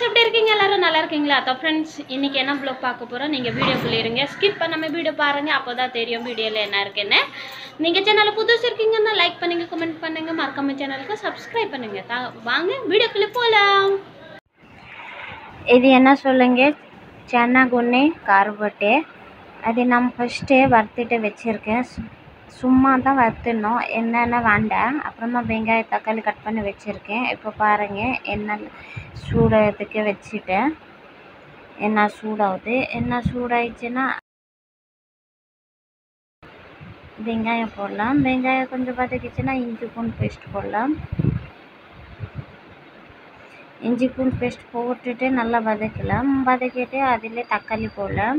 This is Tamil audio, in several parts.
ஃப்ரெண்ட்ஸ் எப்படி இருக்கீங்க எல்லாரும் நல்லா இருக்கீங்களா அதான் ஃப்ரெண்ட்ஸ் இன்னைக்கு என்ன ப்ளாக் பார்க்க போகிறோம் நீங்கள் வீடியோக்குள்ளே இருங்க ஸ்கிப் பண்ணாமல் வீடியோ பாருங்கள் அப்போ தான் தெரியும் வீடியோவில் என்ன இருக்குன்னு நீங்கள் சேனலில் புதுசு இருக்கீங்கன்னா லைக் பண்ணுங்கள் கமெண்ட் பண்ணுங்கள் மறக்காம சேனலுக்கு சப்ஸ்கிரைப் பண்ணுங்கள் தா வாங்க வீடியோக்குள்ளே போகலாம் ఇది என்ன சொல்லுங்க சென்னாகுன்னே கார்பட்டே அது நான் ஃபஸ்ட்டே வறுத்துட்டு வச்சுருக்கேன் சு- சும்மா தான் வறுத்துடணும் என்னென்ன வேண்டாம் அப்புறமா வெங்காயம் தக்காளி கட் பண்ணி வச்சுருக்கேன் இப்போ பாருங்கள் எண்ணெய் சூடத்துக்கு வச்சுட்டேன் எண்ணெய் சூடாகுது எண்ணெய் சூடாயிடுச்சுன்னா வெங்காயம் போடலாம் வெங்காயம் கொஞ்சம் வதக்கிச்சுன்னா இஞ்சி பூண்டு பேஸ்ட் போடலாம் இஞ்சி பூண்டு பேஸ்ட் போட்டுட்டு நல்லா வதக்கலாம் வதக்கிட்டு அதில் தக்காளி போடலாம்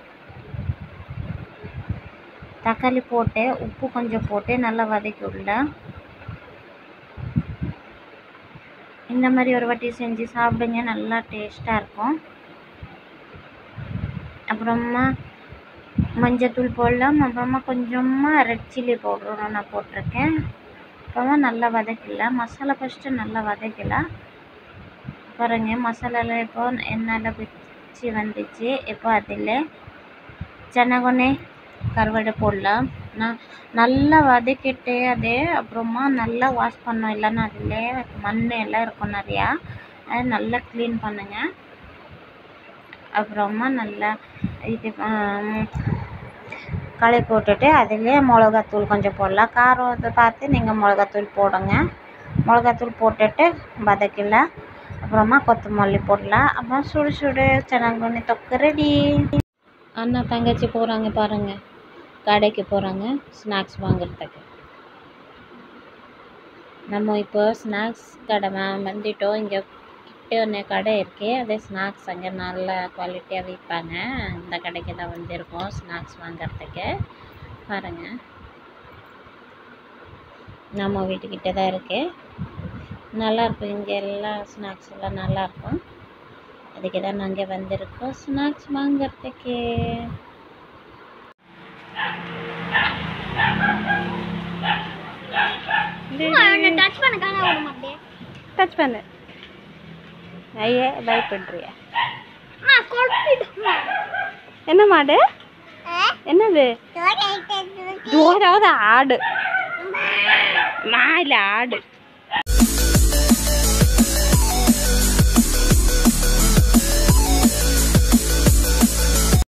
தக்காளி போட்டு உப்பு கொஞ்சம் போட்டு நல்லா வதக்கி விடலாம் இந்த மாதிரி ஒரு வாட்டி செஞ்சு சாப்பிடுங்க நல்லா டேஸ்ட்டாக இருக்கும் அப்புறமா மஞ்சத்தூள் போடலாம் அப்புறமா கொஞ்சமாக ரெட் சில்லி பவுடரும் நான் போட்டிருக்கேன் அப்புறமா நல்லா வதக்கிடலாம் மசாலா ஃபஸ்ட்டு நல்லா வதக்கலாம் பாருங்க மசாலாலாம் இப்போ எண்ணெயில் பிச்சு வந்துச்சு இப்போ அதில் சென்னகொன்னே கருவாடு போடலாம் நான் நல்லா வதக்கிட்டு அது அப்புறமா நல்லா வாஷ் பண்ணோம் இல்லைன்னா அதில் மண் எல்லாம் இருக்கும் நிறையா அது நல்லா க்ளீன் பண்ணுங்க அப்புறமா நல்லா இது ஆம், களை போட்டுட்டு அதில் மிளகாத்தூள் கொஞ்சம் போடலாம் காரம் இதை பார்த்து நீங்கள் மிளகாத்தூள் போடுங்க மிளகாத்தூள் போட்டுட்டு வதக்கலாம் அப்புறமா கொத்தமல்லி போடலாம் அப்புறம் சுடு சுடு சென்னாங்கண்ணி தொக்கு ரெடி அண்ணா தங்கச்சி போகிறாங்க பாருங்க கடைக்கு போகிறாங்க ஸ்நாக்ஸ் வாங்குறதுக்கு நம்ம இப்போ ஸ்நாக்ஸ் கடை வா- வந்துட்டோம் இங்கே கிட்ட ஒன்று கடை இருக்கு அதே ஸ்நாக்ஸ் அங்கே நல்ல குவாலிட்டியாக விற்பாங்க இந்த கடைக்கு தான் வந்திருக்கோம் ஸ்நாக்ஸ் வாங்குறதுக்கு பாருங்க நம்ம வீட்டுக்கிட்ட தான் இருக்கு நல்லா இருக்கும் இங்கே எல்லா ஸ்நாக்ஸ் எல்லாம் நல்லா இருக்கும் அதுக்கு தான் நாங்கள் வந்திருக்கோம் ஸ்நாக்ஸ் வாங்குறதுக்கு டச் பண்ண காண விட மாட்டேன் டச் பண்ணு ஐயே பயப்படுறியா அம்மா கொட்டிடுமா என்ன மாடு என்னது தூராவது ஆடு மாயில ஆடு